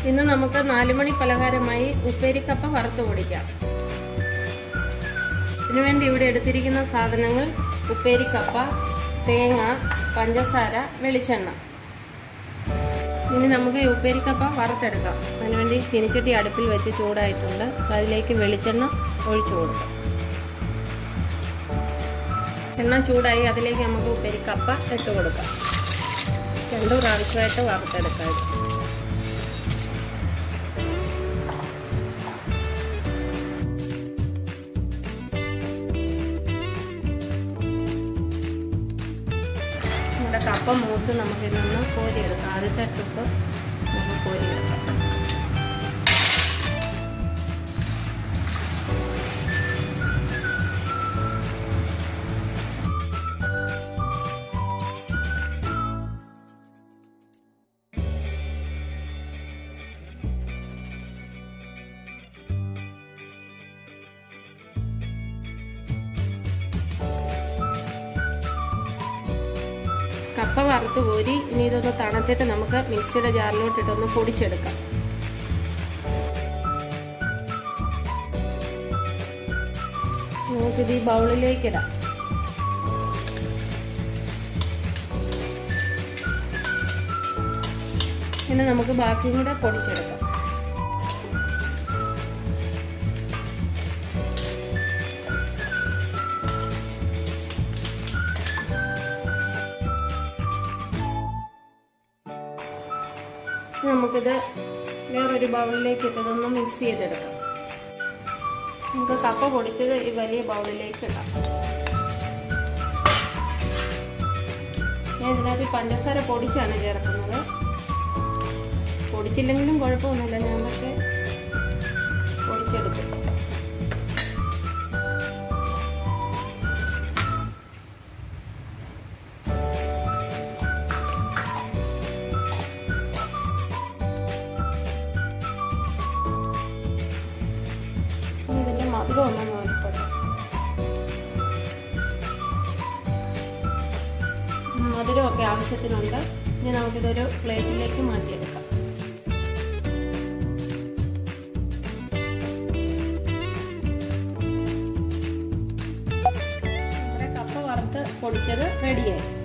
ഇന്ന് നമുക്ക് നാലുമണി പലഹാരമായി ഉപ്പേരിക്കപ്പ വറുത്ത് പൊടിക്കാം ഇതിനുവേണ്ടി ഇവിടെ എടുത്തിരിക്കുന്ന സാധനങ്ങൾ ഉപ്പേരിക്കപ്പ തേങ്ങ പഞ്ചസാര വെളിച്ചെണ്ണ ഇനി നമുക്ക് ഈ ഉപ്പേരിക്കപ്പ വറുത്തെടുക്കാം അതിനുവേണ്ടി ചീനിച്ചട്ടി അടുപ്പിൽ വെച്ച് ചൂടായിട്ടുണ്ട് അതിലേക്ക് വെളിച്ചെണ്ണ ഒഴിച്ചു കൊടുക്കാം എണ്ണ ചൂടായി അതിലേക്ക് നമുക്ക് ഉപ്പേരിക്കപ്പ ഇട്ട് കൊടുക്കാം രണ്ടു പ്രാവശ്യമായിട്ട് വറുത്തെടുക്കാം ഇത് നമ്മുടെ കപ്പ മൂത്ത് നമുക്ക് ഇതൊന്ന് കോരിയെടുക്കാം ആദ്യത്തെ ട്രിപ്പ് നമുക്ക് കോരിയെടുക്കാം കപ്പ വറുത്ത് കോരി ഇനി ഇതൊന്ന് തണുത്തിട്ട് നമുക്ക് മിക്സിയുടെ ജാറിലോട്ട് ഇട്ടൊന്ന് പൊടിച്ചെടുക്കാം നമുക്കിത് ഈ ബൗളിലേക്ക് ഇടാം പിന്നെ നമുക്ക് ബാക്കിയും കൂടെ പൊടിച്ചെടുക്കാം നമുക്കിത് വേറൊരു ബൗളിലേക്ക് ഇട്ടതൊന്ന് മിക്സ് ചെയ്തെടുക്കാം നമുക്ക് കപ്പ പൊടിച്ചത് ഈ വലിയ ബൗളിലേക്ക് ഇടാം ഞാൻ ഇതിനകത്ത് പഞ്ചസാര പൊടിച്ചാണ് ചേർക്കുന്നത് പൊടിച്ചില്ലെങ്കിലും കുഴപ്പമൊന്നുമില്ല ഞാൻ പക്ഷേ പൊടിച്ചെടുക്കും ഇതിന്റെ മധുരം ഒന്ന് നോക്കട്ടെ മധുരമൊക്കെ ആവശ്യത്തിനുണ്ട് ഇനി നമുക്കിതൊരു പ്ലേറ്റിലേക്ക് മാറ്റിയെടുക്കാം നമ്മുടെ കപ്പ വറുത്ത് പൊടിച്ചത് റെഡിയായി